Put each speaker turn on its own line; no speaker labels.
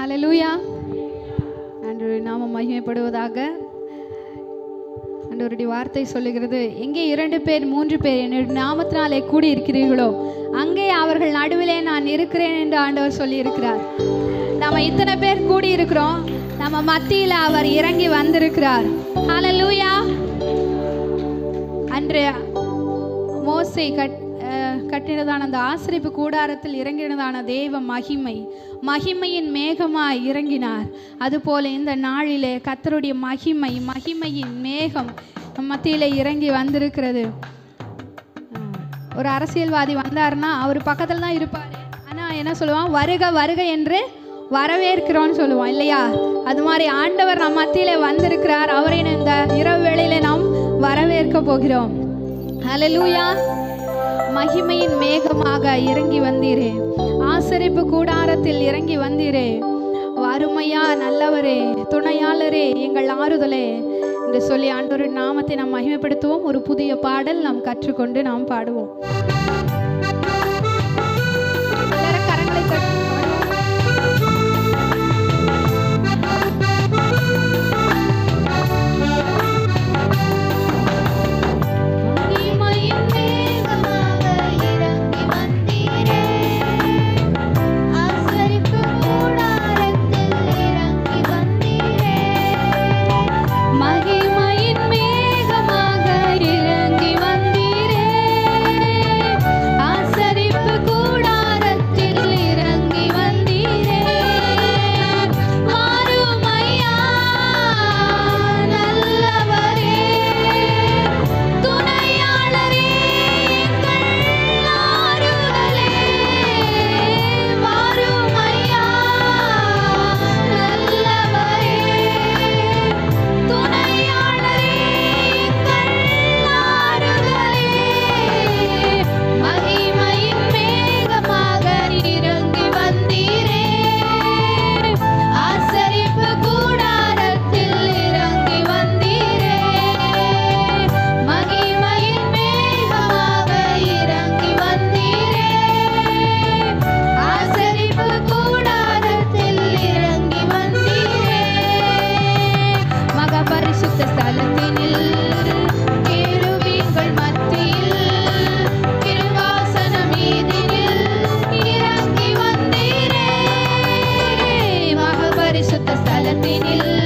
ஹalleluya ஆண்டவருடைய நாமம் மகிமைப்படுவதாக ஆண்டவருடைய வார்த்தை சொல்லுகிறது எங்கே இரண்டு பேர் மூன்று பேர் என்னுடைய நாமத்தினாலே கூடி இருக்கிறீர்களோ அங்கே அவர்கள் நடுவிலே நான் இருக்கிறேன் என்று ஆண்டவர் சொல்லியிருக்கிறார் நம்ம இத்தனை பேர் கூடி இருக்கிறோம் நம்ம மத்தியில் அவர் இறங்கி வந்திருக்கிறார் ஹalleluya அன்று மோசை கட் அஹ், கட்டினதான அந்த ஆசிரிப்பு கூடாரத்தில் இறங்கினதான தேவ மகிமை மகிமையின் மேகமாய் இறங்கினார் அதுபோல இந்த நாளிலே கத்தருடைய மகிமை மகிமையின் மேகம் மத்தியிலே இறங்கி வந்திருக்கிறது அஹ், ஒரு அரசியல்வாதி வந்தாருன்னா அவர் பக்கத்தில் தான் இருப்பார் ஆனால் என்ன சொல்லுவான் வருக வருக என்று வரவேற்கிறோம்னு சொல்லுவோம் இல்லையா அது மாதிரி ஆண்டவர் நம் மத்தியிலே வந்திருக்கிறார் அவரை இந்த இரவு வேளையிலே நாம் வரவேற்க போகிறோம் ஹalleluya மகிமையின் மேகமாக இறங்கி வந்தீரே ஆசரிப்பு கூடாரத்தில் இறங்கி வந்தீரே வறுமையா நல்லவரே துணையாளரே எங்கள் ஆறுதலே என்று சொல்லி ஆண்டவரின் நாமத்தை நாம் மகிமைப்படுத்துவோம் ஒரு புதிய பாடல் நாம் கற்றுக்கொண்டு நாம் பாடுவோம் எல்லாரும் கரங்களை தட்டி பாடுவோம்.
மகிமையின் மேகமாக இறங்கி வந்தீரே ஆசரிப்பு கூடாரத்தில் இறங்கி வந்தீரே
மகிமையின் மேகமாக இறங்கி வந்தீரே ஆசரிப்பு கூடாரத்தில் இறங்கி வந்தீரே
மாறுமையா நல்லவரே துணையாளரே எங்கள் ஆறுதலே மாறுமையா நல்லவரே துணையாளரே எங்கள் ஆறுதலே மகிமையின் மேகமாக இறங்கி வந்தீரே ஆசரிப்பு கூடாரத்தில் இறங்கி வந்தீரே மகிமையின் மேகமாக இறங்கி வந்தீரே ஆசரிப்பு கூடாரத்தில் இறங்கி வந்தீரே
மகா பரிசுத்த ஸ்தலத்தினில்
கேருபீன்கள் மத்தியில் கிருபாசன மீதினில் இறங்கி வந்தீரே மகபரிசுத்த ஸ்தலத்தினில்